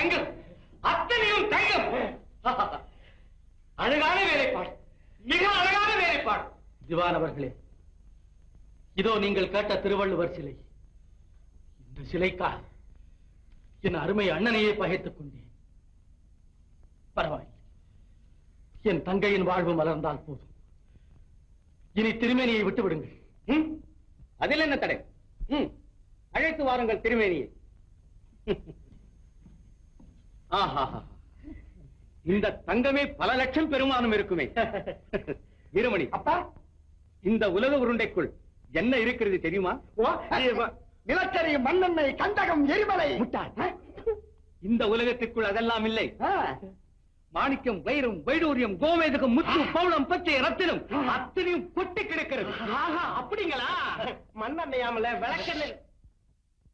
தங்கம் அத்தனையும் தங்கம் அழகான வேலைப்பாடு மிக அழகான வேலைப்பாடு திவான் அவர்களே இதோ நீங்கள் கேட்ட திருவள்ளுவர் சிலை இந்த சிலைக்காக என் அருமை அண்ணனையே பகைத்துக் கொண்டேன் பரவாயில்லை என் தங்கையின் வாழ்வு மலர்ந்தால் போதும் இனி திருமேனியை விட்டு விடுங்கள் ம்? அதில் என்ன தடை ம். அழைத்து வாருங்கள் திருமேனியை ஆஹாஹா. இந்த தங்கமே பல லட்சம் பெருமானம் இருக்குமே வீரமணி அப்பா இந்த உலக உருண்டைக்குள் என்ன இருக்கிறது தெரியுமா நிலக்கரி மண்ணெண்ணெய் கந்தகம் எரிமலை முட்டாள் இந்த உலகத்திற்குள் அதெல்லாம் இல்லை மாணிக்கம் வைரம் வைடூரியம் கோமேதகம் முத்து பவுளம் பச்சை ரத்தினம் அத்தனையும் கொட்டி கிடக்கிறது அப்படிங்களா மண்ணெண்ணெயாமல விளக்கெண்ணெய்